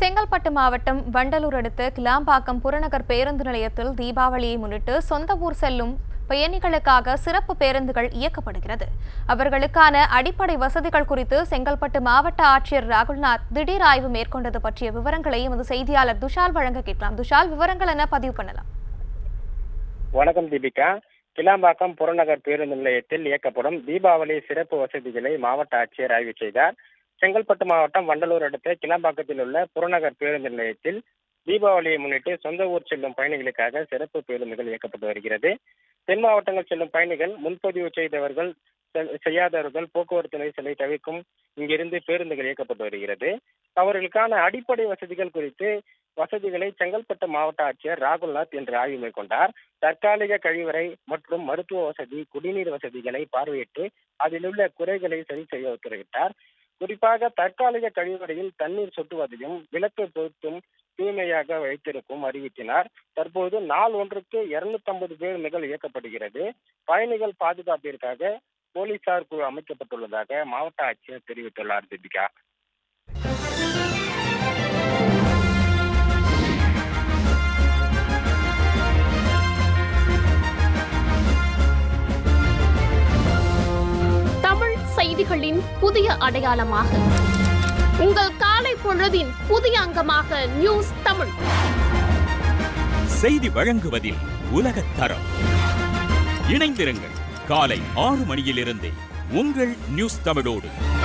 செங்கல்பட்டு மாவட்டம் வண்டலூர் அடுத்த கிளாம்பாக்கம் புறநகர் பேருந்து நிலையத்தில் தீபாவளியை முன்னிட்டு சொந்த ஊர் செல்லும் பயணிகளுக்காக சிறப்பு பேருந்துகள் இயக்கப்படுகிறது அவர்களுக்கான அடிப்படை வசதிகள் குறித்து செங்கல்பட்டு மாவட்ட ஆட்சியர் ராகுல்நாத் திடீர் ஆய்வு மேற்கொண்டது பற்றிய விவரங்களை எமது செய்தியாளர் துஷால் வழங்க கேட்கலாம் துஷால் விவரங்கள் என்ன பதிவு பண்ணலாம் வணக்கம் தீபிகா கிளாம்பாக்கம் புறநகர் பேருந்து நிலையத்தில் இயக்கப்படும் தீபாவளி சிறப்பு வசதிகளை மாவட்ட ஆட்சியர் ஆய்வு செய்தார் செங்கல்பட்டு மாவட்டம் வண்டலூர் அடுத்த கிளாம்பாக்கத்தில் உள்ள புறநகர் பேருந்து நிலையத்தில் தீபாவளியை முன்னிட்டு சொந்த ஊர் செல்லும் பயணிகளுக்காக சிறப்பு பேருந்துகள் இயக்கப்பட்டு வருகிறது தென் மாவட்டங்கள் செல்லும் பயணிகள் முன்பதிவு செய்தவர்கள் செ- செய்யாதவர்கள் போக்குவரத்து நெரிசலை தவிர்க்கும் இங்கிருந்து பேருந்துகள் இயக்கப்பட்டு வருகிறது அவர்களுக்கான அடிப்படை வசதிகள் குறித்து வசதிகளை செங்கல்பட்டு மாவட்ட ஆட்சியர் ராகுல்நாத் இன்று ஆய்வு மேற்கொண்டார் தற்காலிக கழிவறை மற்றும் மருத்துவ வசதி குடிநீர் வசதிகளை பார்வையிட்டு அதில் உள்ள குறைகளை சரி செய்ய உத்தரவிட்டார் குறிப்பாக தற்காலிக கழிவறையில் தண்ணீர் சொட்டுவதையும் விளக்கு பொருத்தும் தூய்மையாக வைத்திருக்கும் அறிவித்தினார் தற்போது நாள் ஒன்றுக்கு 250 பேருந்துகள் இயக்கப்படுகிறது பயணிகள் பாதுகாப்பிற்காக போலீசார் குழு அமைக்கப்பட்டுள்ளதாக மாவட்ட ஆட்சியர் தெரிவித்துள்ளார் தீபிகா தமிழ் செய்திகளின் புதிய அடையாளமாக உங்கள் காலை பொழுதின் புதிய அங்கமாக நியூஸ் தமிழ் செய்தி வழங்குவதில் உலகத் தரம் இணைந்திருங்கள் காலை ஆறு மணியிலிருந்தே உங்கள் நியூஸ் தமிழோடு